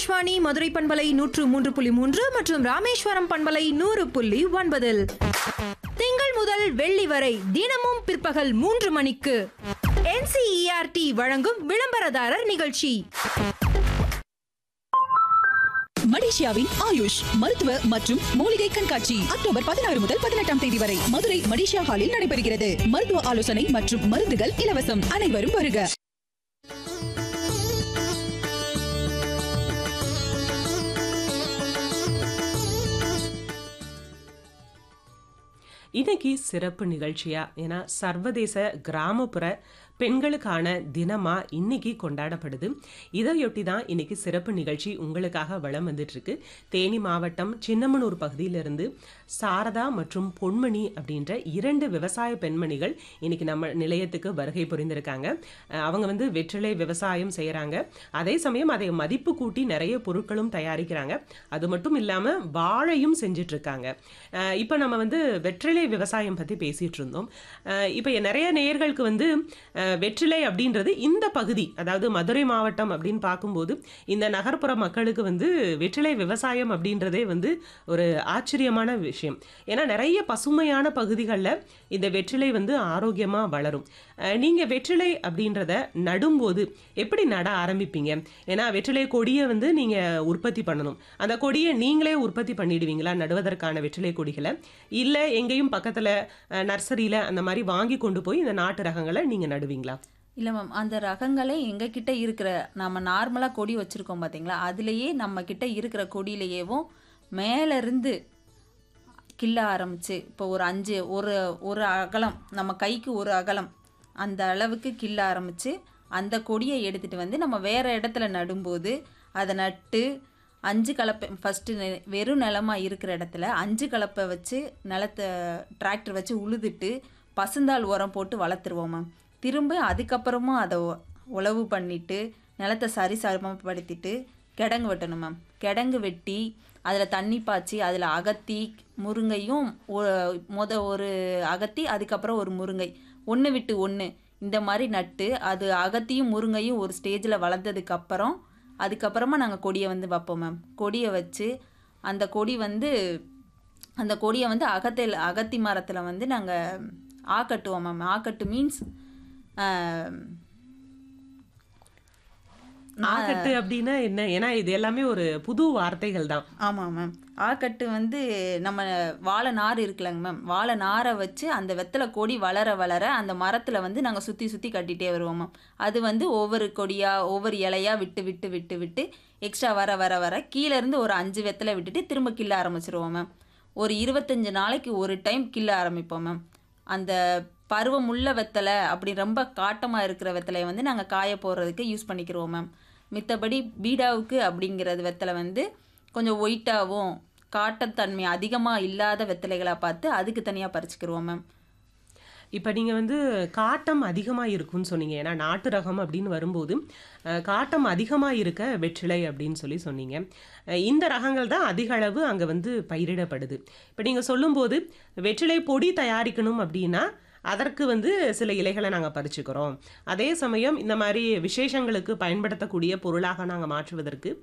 ஆகாஷ்வாணி மதுரை பண்பலை நூற்று மூன்று புள்ளி மூன்று மற்றும் ராமேஸ்வரம் பண்பலை நூறு புள்ளி ஒன்பதில் திங்கள் முதல் வெள்ளி வரை தினமும் பிற்பகல் மூன்று மணிக்கு NCERT வழங்கும் விளம்பரதாரர் நிகழ்ச்சி மலேசியாவின் ஆயுஷ் மருத்துவ மற்றும் மூலிகை கண்காட்சி அக்டோபர் பதினாறு முதல் பதினெட்டாம் தேதி வரை மதுரை மலேசியா ஹாலில் நடைபெறுகிறது மருத்துவ ஆலோசனை மற்றும் மருந்துகள் இலவசம் அனைவரும் வருக இன்னைக்கு சிறப்பு நிகழ்ச்சியா ஏன்னா சர்வதேச கிராமப்புற பெண்களுக்கான தினமா இன்னைக்கு கொண்டாடப்படுது இதையொட்டி தான் இன்னைக்கு சிறப்பு நிகழ்ச்சி உங்களுக்காக வளம் வந்துட்டு இருக்கு தேனி மாவட்டம் சின்னமனூர் பகுதியிலிருந்து சாரதா மற்றும் பொன்மணி அப்படின்ற இரண்டு விவசாய பெண்மணிகள் இன்னைக்கு நம்ம நிலையத்துக்கு வருகை புரிந்திருக்காங்க அஹ் அவங்க வந்து வெற்றிலை விவசாயம் செய்யறாங்க அதே சமயம் அதை மதிப்பு கூட்டி நிறைய பொருட்களும் தயாரிக்கிறாங்க அது மட்டும் இல்லாம வாழையும் செஞ்சுட்டு இருக்காங்க அஹ் இப்ப நம்ம வந்து வெற்றிலை விவசாயம் பத்தி பேசிட்டு இருந்தோம் அஹ் இப்ப நிறைய நேயர்களுக்கு வந்து அஹ் வெற்றிலை அப்படின்றது இந்த பகுதி அதாவது மதுரை மாவட்டம் அப்படின்னு பார்க்கும்போது இந்த நகர்ப்புற மக்களுக்கு வந்து வெற்றிலை விவசாயம் அப்படின்றதே வந்து ஒரு ஆச்சரியமான விஷயம் ஏன்னா நிறைய பசுமையான பகுதிகளில் இந்த வெற்றிலை வந்து ஆரோக்கியமா வளரும் அஹ் நீங்க வெற்றிலை அப்படின்றத நடும்போது எப்படி நட ஆரம்பிப்பீங்க ஏன்னா வெற்றிலை கொடியை வந்து நீங்க உற்பத்தி பண்ணணும் அந்த கொடியை நீங்களே உற்பத்தி பண்ணிடுவீங்களா நடுவதற்கான வெற்றிலை கொடிகளை இல்ல எங்கேயும் பக்கத்துல அஹ், நர்சரியில அந்த மாதிரி வாங்கி கொண்டு போய் இந்த நாட்டு ரகங்களை நீங்க நடுவீங்களா இல்லை மேம் அந்த ரகங்களே எங்ககிட்ட இருக்கிற நம்ம நார்மலாக கொடி வச்சுருக்கோம் பார்த்தீங்களா அதுலேயே நம்ம கிட்ட இருக்கிற கொடியிலேயேவும் மேலேருந்து கிள்ள ஆரம்பிச்சு இப்போ ஒரு அஞ்சு ஒரு ஒரு அகலம் நம்ம கைக்கு ஒரு அகலம் அந்த அளவுக்கு கிள்ள ஆரம்பிச்சு அந்த கொடியை எடுத்துகிட்டு வந்து நம்ம வேறு இடத்துல நடும்போது அதை நட்டு அஞ்சு கலப்பை ஃபஸ்ட்டு வெறும் நிலமா இருக்கிற இடத்துல அஞ்சு கலப்பை வச்சு நிலத்தை டிராக்டர் வச்சு உழுதுட்டு பசுந்தாள் உரம் போட்டு வளர்த்துருவோம் மேம் திரும்ப அதுக்கப்புறமும் அதை உ- உழவு பண்ணிட்டு நிலத்தை சரி சமப்படுத்திட்டு கிடங்கு வெட்டணும் மேம் கிடங்கு வெட்டி அதில் தண்ணி பாய்ச்சி அதில் அகத்தி முருங்கையும் ஒ- மொத ஒரு அகத்தி அதுக்கப்புறம் ஒரு முருங்கை ஒன்று விட்டு ஒன்று இந்த மாதிரி நட்டு அது அகத்தியும் முருங்கையும் ஒரு ஸ்டேஜில் வளர்ந்ததுக்கு அப்புறம் அதுக்கப்புறமா நாங்கள் கொடியை வந்து வைப்போம் மேம் கொடியை வச்சு அந்த கொடி வந்து அந்த கொடியை வந்து அகத்தில் அகத்தி மரத்தில் வந்து நாங்கள் ஆக்கட்டுவோம் மேம் ஆக்கட்டு மீன்ஸ் ஆக்கட்டு அப்படின்னா என்ன ஏன்னா இது எல்லாமே ஒரு புது வார்த்தைகள் தான் ஆமாம் மேம் ஆக்கட்டு வந்து நம்ம வாழை நார் இருக்குல்லங்க மேம் வாழை நாரை வச்சு அந்த வெத்தலை கொடி வளர வளர அந்த மரத்தில் வந்து நாங்கள் சுற்றி சுற்றி கட்டிகிட்டே வருவோம் மேம் அது வந்து ஒவ்வொரு கொடியாக ஒவ்வொரு இலையாக விட்டு விட்டு விட்டு விட்டு எக்ஸ்ட்ரா வர வர வர கீழே இருந்து ஒரு அஞ்சு வெத்தலை விட்டுட்டு திரும்ப கிள்ள ஆரம்பிச்சிருவோம் மேம் ஒரு இருபத்தஞ்சு நாளைக்கு ஒரு டைம் கிள்ள ஆரம்பிப்போம் மேம் அந்த பருவமுள்ள வெத்தலை அப்படி ரொம்ப காட்டமாக இருக்கிற வெத்தலையை வந்து நாங்கள் காய போடுறதுக்கு யூஸ் பண்ணிக்கிறோம் மேம் மித்தபடி பீடாவுக்கு அப்படிங்கிறது வெத்தலை வந்து கொஞ்சம் ஒயிட்டாகவும் காட்டத்தன்மை அதிகமாக இல்லாத வெத்தலைகளாக பார்த்து அதுக்கு தனியாக பறிச்சுக்கிருவோம் மேம் இப்போ நீங்கள் வந்து காட்டம் அதிகமாக இருக்கும்னு சொன்னீங்க ஏன்னா நாட்டு ரகம் அப்படின்னு வரும்போது அஹ், காட்டம் அதிகமாக இருக்க வெற்றிலை அப்படின்னு சொல்லி சொன்னீங்க அஹ், இந்த ரகங்கள் தான் அதிக அளவு அங்கே வந்து பயிரிடப்படுது இப்போ நீங்கள் சொல்லும்போது வெற்றிலை பொடி தயாரிக்கணும் அப்படின்னா அதற்கு வந்து சில இலைகளை நாங்கள் பறிச்சுக்கிறோம் அதே சமயம் இந்த மாதிரி விசேஷங்களுக்கு பயன்படுத்தக்கூடிய பொருளாக நாங்கள் மாற்றுவதற்கு